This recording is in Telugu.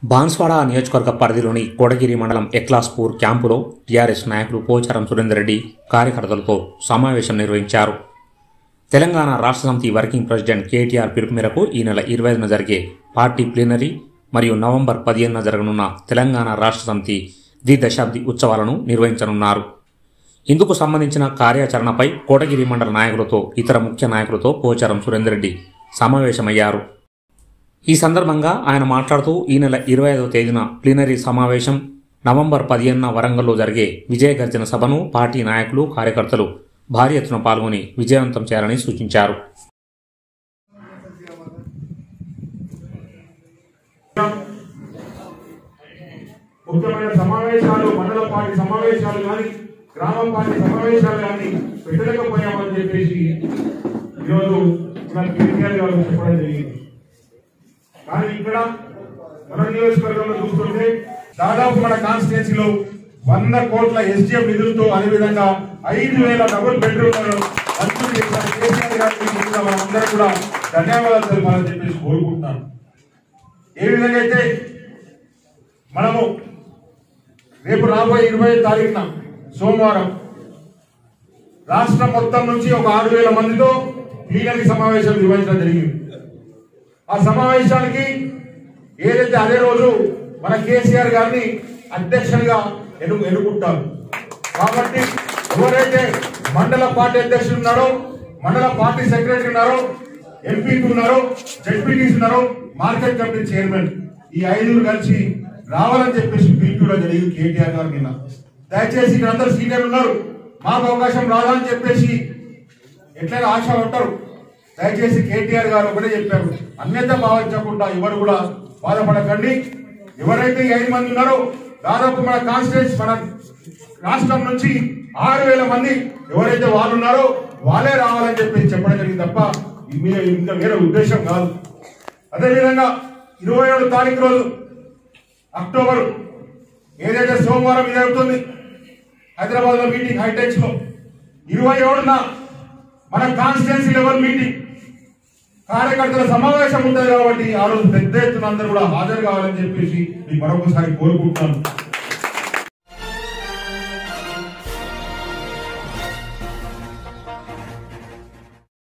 బాన్స్వాడ నియోజకవర్గ పరిధిలోని కోడగిరి మండలం ఎక్లాస్పూర్ క్యాంపులో టీఆర్ఎస్ నాయకులు పోచారం సురేందర్ రెడ్డి కార్యకర్తలతో సమావేశం నిర్వహించారు తెలంగాణ రాష్ట్ర సమితి వర్కింగ్ ప్రెసిడెంట్ కేటీఆర్ పిలుపు మేరకు ఈ నెల ఇరవై ఐదున జరిగే పార్టీ ప్లీనరీ మరియు నవంబర్ పదిహేనున జరగనున్న తెలంగాణ రాష్ట్ర సమితి ద్విదశాబ్ది ఉత్సవాలను నిర్వహించనున్నారు ఇందుకు సంబంధించిన కార్యాచరణపై కోటగిరి మండల నాయకులతో ఇతర ముఖ్య నాయకులతో పోచారం సురేందర్ రెడ్డి సమావేశమయ్యారు ఈ సందర్భంగా ఆయన మాట్లాడుతూ ఈ నెల ఇరవై ఐదవ తేదీన ప్లీనరీ సమావేశం నవంబర్ పదిహేనున వరంగల్లో జరిగే విజయ గర్జన సభను పార్టీ నాయకులు కార్యకర్తలు భారీ ఎత్తున పాల్గొని విజయవంతం చేయాలని సూచించారు ముఖ్యమైన సమావేశాలు మండల పార్టీ సమావేశాలు కానీ గ్రామ పార్టీ సమావేశాలు కానీ పెట్టలేకపోయామని చెప్పేసి ఈరోజు మన కేసీఆర్ గారు చెప్పడం జరిగింది కానీ ఇక్కడ మన నియోజకవర్గంలో చూస్తుంటే దాదాపు మన కాన్స్టిట్యున్సీలో వంద కోట్ల ఎస్డిఎం నిధులతో అదేవిధంగా ఐదు వేల డబుల్ బెడ్రూమ్లను మంజూరు చేసిన కేసీఆర్ గారికి ముందుగా మనందరం కూడా ధన్యవాదాలు తెలపాలని చెప్పేసి కోరుకుంటున్నాను ఏ విధంగా అయితే మనము రేపు రాబోయే ఇరవై తారీఖున సోమవారం రాష్ట్రం మొత్తం నుంచి ఒక ఆరు వేల మందితో ప్లీనరీ సమావేశం నిర్వహించడం జరిగింది ఆ సమావేశానికి ఏదైతే అదే రోజు మన కేసీఆర్ గారిని అధ్యక్షునిగా ఎన్ను ఎన్నుకుంటారు కాబట్టి ఎవరైతే మండల పార్టీ అధ్యక్షుడు ఉన్నారో మండల పార్టీ సెక్రటరీ ఉన్నారో ఎంపీకి ఉన్నారో జడ్పీటీసీ ఉన్నారో మార్కెట్ కమిటీ చైర్మన్ ఈ ఐదుగురు కలిసి రావాలని చెప్పేసి పిలుపులో జరిగింది కేటీఆర్ గారు నిన్న దయచేసి ఇక్కడ అందరు సీనియర్ ఉన్నారు మాకు అవకాశం రాదని చెప్పేసి ఎట్లయినా ఆశ ఉంటారు దయచేసి కేటీఆర్ గారు ఒకటే చెప్పారు అన్యత భావించకుండా ఎవరు కూడా బాధపడకండి ఎవరైతే ఈ ఐదు మంది ఉన్నారో దాదాపు మన కాన్స్టిట్యూన్స్ మన రాష్ట్రం నుంచి ఆరు వేల మంది ఎవరైతే వాళ్ళు ఉన్నారో వాళ్ళే రావాలని చెప్పి చెప్పడం జరిగింది తప్ప మీ ఇంకా వేరే ఉద్దేశం కాదు అదేవిధంగా ఇరవై ఏడు తారీఖు రోజు అక్టోబర్ ఏదైతే సోమవారం ఇది అవుతుంది హైదరాబాద్ లో మీటింగ్ హైటెక్స్ లో ఇరవై ఏడున మన కాన్స్టిట్యున్సీ లెవెల్ మీటింగ్ కార్యకర్తల సమావేశం ఉంటుంది కాబట్టి ఆ రోజు పెద్ద ఎత్తున అందరూ కూడా హాజరు కావాలని చెప్పేసి మీకు మరొకసారి కోరుకుంటున్నాను